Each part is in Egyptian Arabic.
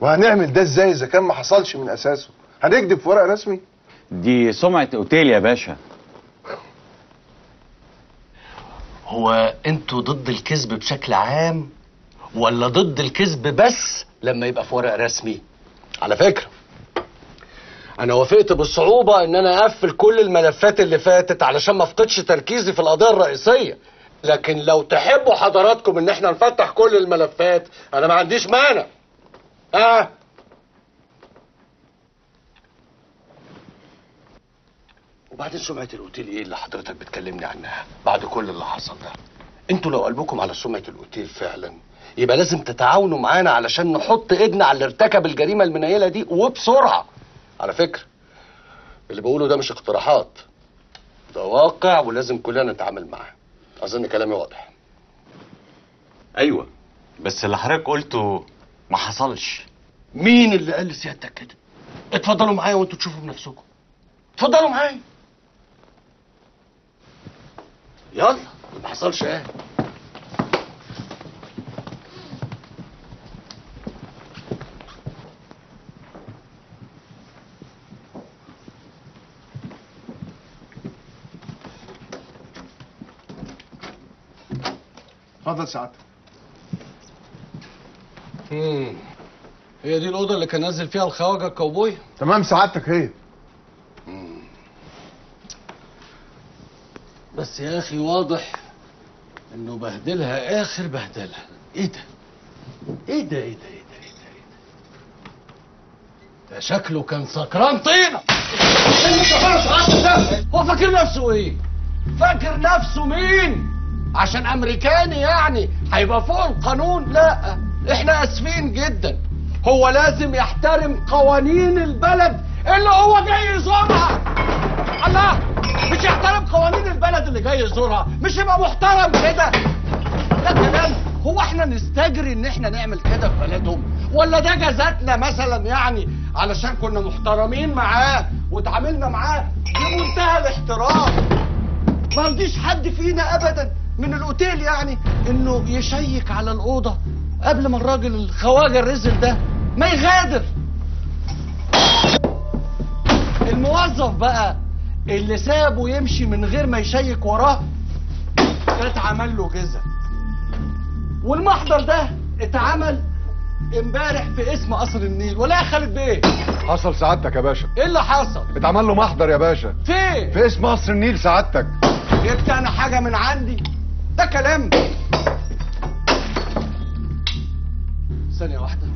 وهنعمل ده ازاي اذا كان ما حصلش من اساسه هنكذب في ورق رسمي دي سمعة اوتيل يا باشا هو انتوا ضد الكذب بشكل عام ولا ضد الكذب بس لما يبقى في ورق رسمي على فكرة انا وافقت بالصعوبة ان انا اقفل كل الملفات اللي فاتت علشان ما افقدش تركيزي في القضية الرئيسية لكن لو تحبوا حضراتكم ان احنا نفتح كل الملفات انا ما عنديش مانع اه وبعدين سمعة الاوتيل ايه اللي حضرتك بتكلمني عنها بعد كل اللي حصل ده انتوا لو قلبكم على سمعة الاوتيل فعلا يبقى لازم تتعاونوا معانا علشان نحط ايدنا على اللي ارتكب الجريمة المنيلة دي وبسرعة على فكرة اللي بقوله ده مش اقتراحات ده واقع ولازم كلنا نتعامل معاه اظن كلامي واضح ايوه بس اللي حضرتك قلته ما حصلش مين اللي قال لسيادتك كده اتفضلوا معايا وانتوا تشوفوا بنفسكم اتفضلوا معايا يلا ما حصلش ايه اتفضل سعادتك امم هي دي الاوضه اللي كان نازل فيها الخواجه الكاوبوي تمام سعادتك هي بس يا اخي واضح انه بهدلها اخر بهدله ايه ده ايه ده ايه ده ايه ده ايه ده, إيه ده؟ ده شكله كان سكران طينه هو فاكر نفسه ايه فاكر نفسه مين عشان امريكاني يعني هيبقى فوق القانون لا احنا اسفين جدا هو لازم يحترم قوانين البلد اللي هو جاي يزورها الله مش يحترم قوانين البلد اللي جاي يزورها مش يبقى محترم كده ده كلام هو احنا نستجري ان احنا نعمل كده في بلدهم ولا ده جزاتنا مثلا يعني علشان كنا محترمين معاه وتعاملنا معاه بمنتهى الاحترام ما يرضيش حد فينا ابدا من الاوتيل يعني انه يشيك على الاوضه قبل ما الراجل الخواجه الرزل ده ما يغادر الموظف بقى اللي سابه يمشي من غير ما يشيك وراه ده اتعمل له جزا والمحضر ده اتعمل امبارح في اسم قصر النيل ولا يا خالد بيه حصل سعادتك يا باشا ايه اللي حصل اتعمل له محضر يا باشا فين في اسم قصر النيل سعادتك جبت انا حاجه من عندي ده كلام ثانيه واحده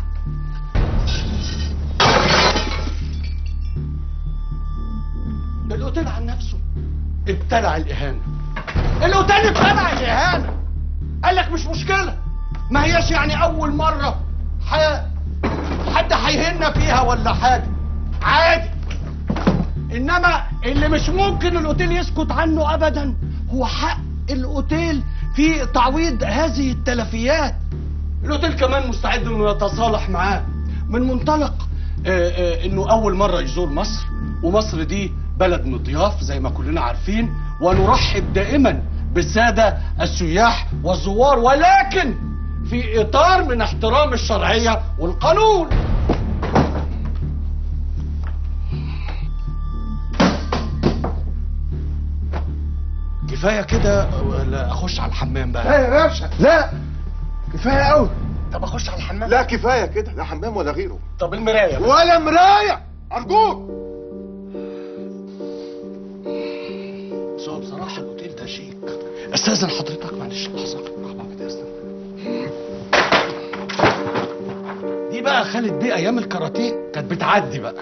الاوتيل عن نفسه ابتلع الاهانه الاوتيل ابتلع الاهانه قال لك مش مشكله ما هياش يعني اول مره ح... حد هيهنا فيها ولا حاجه عادي انما اللي مش ممكن الاوتيل يسكت عنه ابدا هو حق الاوتيل في تعويض هذه التلفيات الاوتيل كمان مستعد انه يتصالح معاه من منطلق آه، آه، انه اول مره يزور مصر ومصر دي بلد مضياف زي ما كلنا عارفين ونرحب دائما بالساده السياح والزوار ولكن في اطار من احترام الشرعيه والقانون كفايه كده ولا اخش على الحمام لا بقى يا باشا لا كفايه قوي طب اخش على الحمام لا كفايه كده لا حمام ولا غيره طب المرايه بقى. ولا مرايه ارجوك بس هو بصراحه الاوتيل ده شيك استاذن حضرتك معلش لحظه مع بعض استاذن دي بقى خالد بيه ايام الكاراتيه كانت بتعدي بقى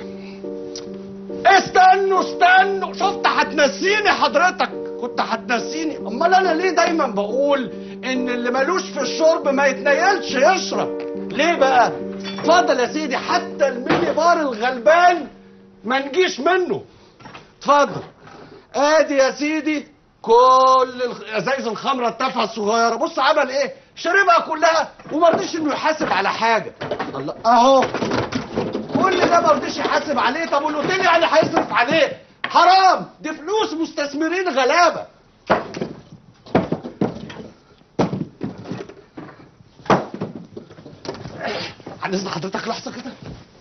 استنوا استنوا شفت هتنسيني حضرتك كنت هتنسيني امال انا ليه دايما بقول ان اللي ملوش في الشرب ما يتنيلش يشرب ليه بقى اتفضل يا سيدي حتى الميني بار الغلبان ما نجيش منه اتفضل ادي يا سيدي كل الخ- ازايز الخمره التافهه الصغيره بص عمل ايه شربها كلها وما رضيش انه يحاسب على حاجه الله اهو كل ده ما رضيش يحاسب عليه طب والاوتيل يعني هيصرف عليه حرام دي فلوس مستثمرين غلابه عن اذن حضرتك لحظه كده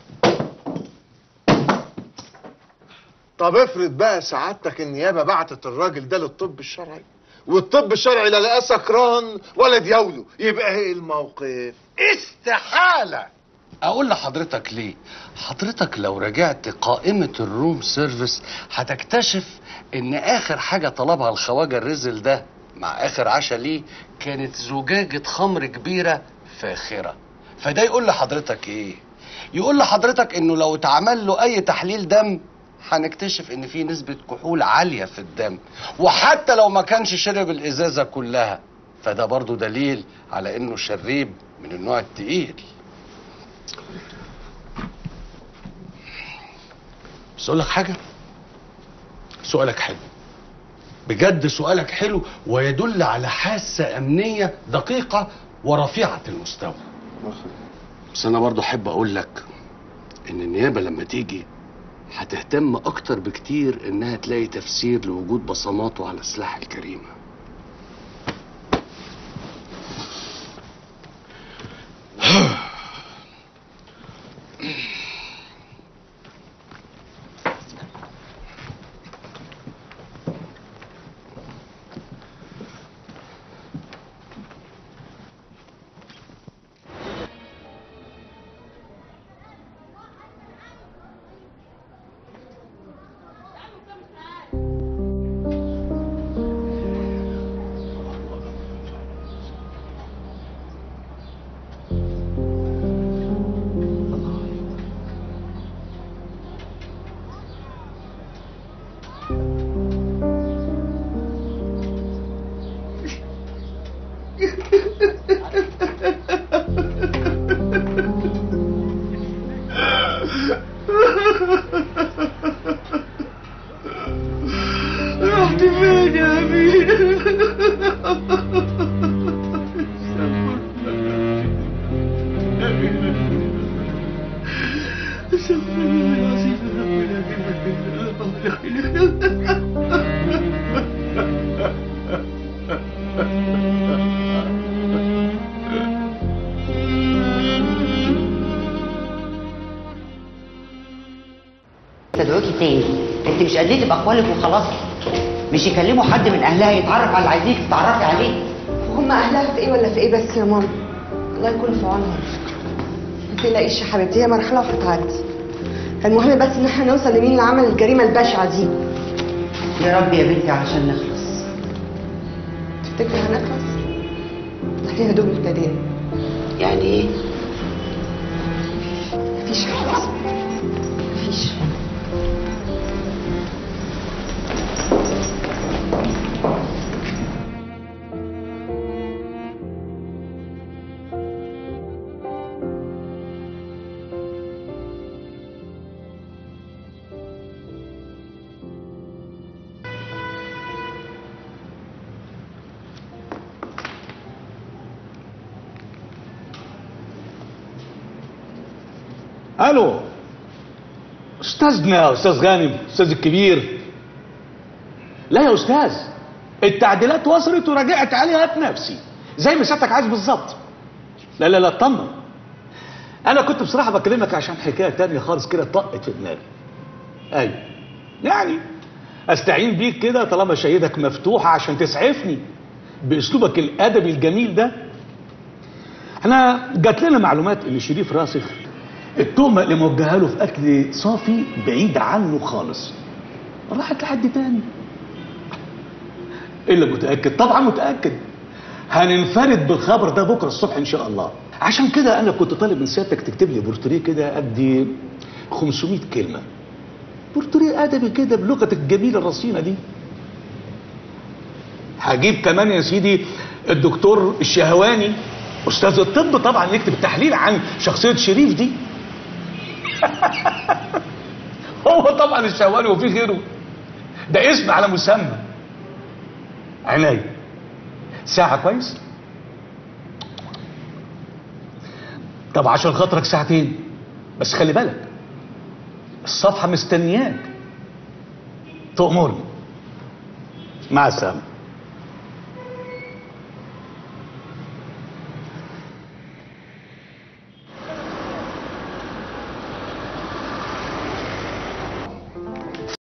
طب افرض بقى سعادتك النيابه بعتت الراجل ده للطب الشرعي والطب الشرعي لا لقاه سكران ولا دياوله يبقى ايه الموقف استحاله اقول لحضرتك ليه حضرتك لو رجعت قائمة الروم سيرفيس هتكتشف ان اخر حاجة طلبها الخواجة الرزل ده مع اخر عشاء ليه كانت زجاجة خمر كبيرة فاخرة فده يقول لحضرتك ايه يقول لحضرتك انه لو اتعمل له اي تحليل دم هنكتشف ان في نسبة كحول عالية في الدم وحتى لو ما كانش شرب الازازة كلها فده برضو دليل على انه شريب من النوع التقيل بس اقول لك حاجه سؤالك حلو بجد سؤالك حلو ويدل على حاسه امنيه دقيقه ورفيعه المستوى بس انا برضو احب اقول لك ان النيابه لما تيجي هتهتم اكتر بكتير انها تلاقي تفسير لوجود بصماته على سلاح الجريمه رحت فين يا أمين؟ تدعوكي تاني انت مش قديتي باقوالك وخلاص مش يكلموا حد من اهلها يتعرف على اللي عايزيك تتعرفي عليه هم اهلها في ايه ولا في ايه بس يا ماما الله يكون في عونهم ما تقلقيش يا حبيبتي هي مرحله وهتعدي المهم بس ان احنا نوصل لمين اللي عمل الجريمه البشعه دي يا رب يا بنتي علشان نخلص تفتكري هنخلص احنا يا دوب ابتدينا يعني ايه مفيش خلاص مفيش الو استاذنا يا استاذ غانم استاذ الكبير لا يا استاذ التعديلات وصلت وراجعت عليها بنفسي زي ما سيادتك عايز بالظبط لا لا لا اطمن انا كنت بصراحه بكلمك عشان حكايه تانية خالص كده طقت في دماغي ايوه يعني استعين بيك كده طالما شهيدك مفتوحه عشان تسعفني باسلوبك الادبي الجميل ده احنا جات لنا معلومات ان شريف راسخ التهمه اللي موجهه له في قتل صافي بعيد عنه خالص راحت لحد تاني الا متاكد طبعا متاكد هننفرد بالخبر ده بكره الصبح ان شاء الله عشان كده انا كنت طالب من سيادتك تكتب لي بورتريه كده قد 500 كلمه بورتريه ادبي كده بلغتك الجميله الرصينه دي هجيب كمان يا سيدي الدكتور الشهواني استاذ الطب طبعا يكتب تحليل عن شخصيه شريف دي هو طبعا الشهواني وفي غيره ده اسم على مسمى عناية ساعة كويس طب عشان خاطرك ساعتين بس خلي بالك الصفحة مستنياك تأمرني مع السلامة